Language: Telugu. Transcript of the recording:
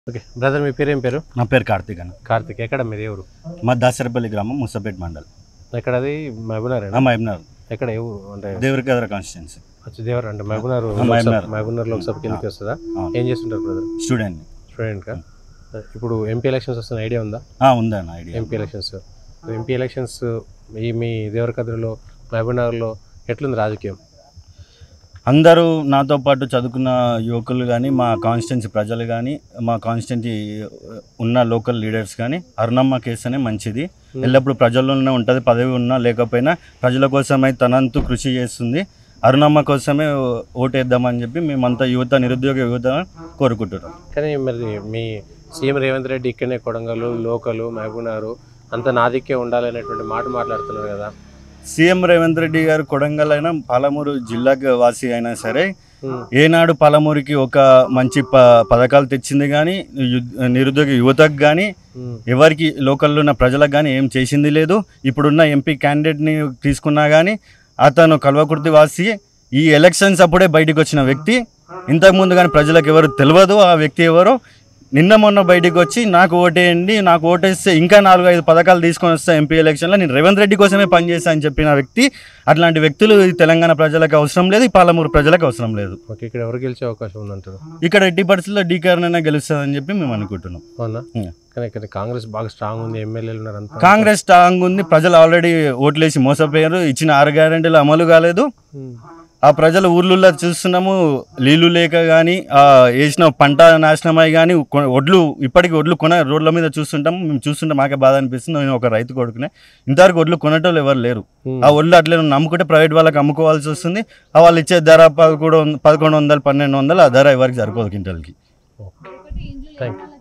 ఓకే బ్రదర్ మీ పేరు ఏం పేరు నా పేరు కార్తీక్ అన్న కార్తిక్ ఎక్కడ మీది ఎవరు మా దాసరపల్లి గ్రామం ముసపేట్ మండల్ ఎక్కడ అది మహబూనార్ నా మహబూబ్నగర్ ఎక్కడ ఏ ఊరు అంటే దేవరికద్ర కాన్స్టిట్యున్సీ వచ్చి దేవర్ అంటే మహబూనార్ ఆ, మహబూబ్నగర్. మహబూనార్ లోక్సభ కిందకి వస్తుందా అవును. ఏం చేస్తుంటారు బ్రదర్ స్టూడెంట్ స్టూడెంట్ కా ఇప్పుడు ఎంపీ ఎలక్షన్స్ వస్తున్న ఐడియా ఉందా ఉందన్న idea MP elections MP elections ఈ మీ దేవరకద్రలో మహబూబ్నగర్లో ఎట్లుంది రాజకీయం అందరూ నాతో పాటు చదువుకున్న యువకులు కానీ మా కాన్స్టిట్యున్సీ ప్రజలు కానీ మా కాన్స్టిట్యున్సీ ఉన్న లోకల్ లీడర్స్ కానీ అరుణమ్మ కేసు అనే మంచిది ఎల్లప్పుడూ ప్రజల్లోనే ఉంటుంది పదవి ఉన్నా లేకపోయినా ప్రజల కోసమై తనంతు కృషి చేస్తుంది అరుణమ్మ కోసమే ఓటేద్దామని చెప్పి మేమంతా యువత నిరుద్యోగ యువత కోరుకుంటున్నాం కానీ మరి మీ సీఎం రేవంత్ రెడ్డి ఇక్కడనే కొడంగల్ లోకలు మహబూబ్నగర్ అంత నాదిక్కే ఉండాలనేటువంటి మాట మాట్లాడుతున్నారు కదా సీఎం రేవంత్ రెడ్డి గారు కొడంగల్ అయినా పాలమూరు జిల్లాకు వాసి అయినా సరే ఉమ్, ఏనాడు పాలమూరికి ఒక మంచి ప పథకాలు తెచ్చింది కానీ నిరుద్యోగ యువతకు కానీ ఉమ్, ఎవరికి లోకల్లో ఉన్న ప్రజలకు కానీ ఏం చేసింది లేదు ఇప్పుడున్న ఎంపీ క్యాండిడేట్ని తీసుకున్నా కానీ అతను కల్వకుర్తి వాసి ఈ ఎలక్షన్స్ అప్పుడే బయటకు వచ్చిన వ్యక్తి ఇంతకుముందు కానీ ప్రజలకు ఎవరు తెలియదు ఆ వ్యక్తి ఎవరో నిన్న మొన్న బయటికి వచ్చి నాకు ఓటేయండి నాకు ఓటేస్తే ఇంకా నాలుగు ఐదు పథకాలు తీసుకొని వస్తా ఎంపీ ఎలక్షన్లో నేను రేవంత్ రెడ్డి కోసమే పనిచేస్తా అని చెప్పిన వ్యక్తి అట్లాంటి వ్యక్తులు ఈ తెలంగాణ ప్రజలకు అవసరం లేదు ఈ పాలమూరు ప్రజలకు అవసరం లేదు ఓకే ఇక్కడ ఎవరు గెలిచే అవకాశం ఉందంటారు ఇక్కడ ఎట్టి పరిస్థితుల్లో డీకారణైనా గెలుస్తుందని చెప్పి మేము అనుకుంటున్నాం అవునా ఉమ్. కానీ ఇక్కడ కాంగ్రెస్ బాగా స్ట్రాంగ్ ఉంది ఎమ్మెల్యేలు ఉన్నారు అంతా కాంగ్రెస్ స్ట్రాంగ్ ఉంది ప్రజలు ఆల్రెడీ ఓట్లేసి మోసపోయారు ఇచ్చిన ఆరు గ్యారెంటీలు అమలు కాలేదు ఉమ్, ఆ ప్రజలు ఊర్లలో చూస్తున్నాము నీళ్లు లేక కానీ వేసిన పంట నాశనమై కానీ ఒడ్లు ఇప్పటికి ఒడ్లు కొన రోడ్ల మీద చూస్తుంటాం మేము చూస్తుంటే మాకే బాధ అనిపిస్తుంది నేను ఒక రైతు కొడుకునే ఇంతవరకు ఒడ్లు కొనేటోళ్ళు ఎవరు లేరు ఉమ్. ఆ ఒడ్లు అట్లే నమ్ముకుంటే ప్రైవేట్ వాళ్ళకి అమ్ముకోవాల్సి వస్తుంది ఆ వాళ్ళు ఇచ్చే ధర పదకొండు వంద- పదకొండు వందలు పన్నెండు వందలు ఆ ధర ఎవరికి సరిపోదు క్వింటల్కి థ్యాంక్ యూ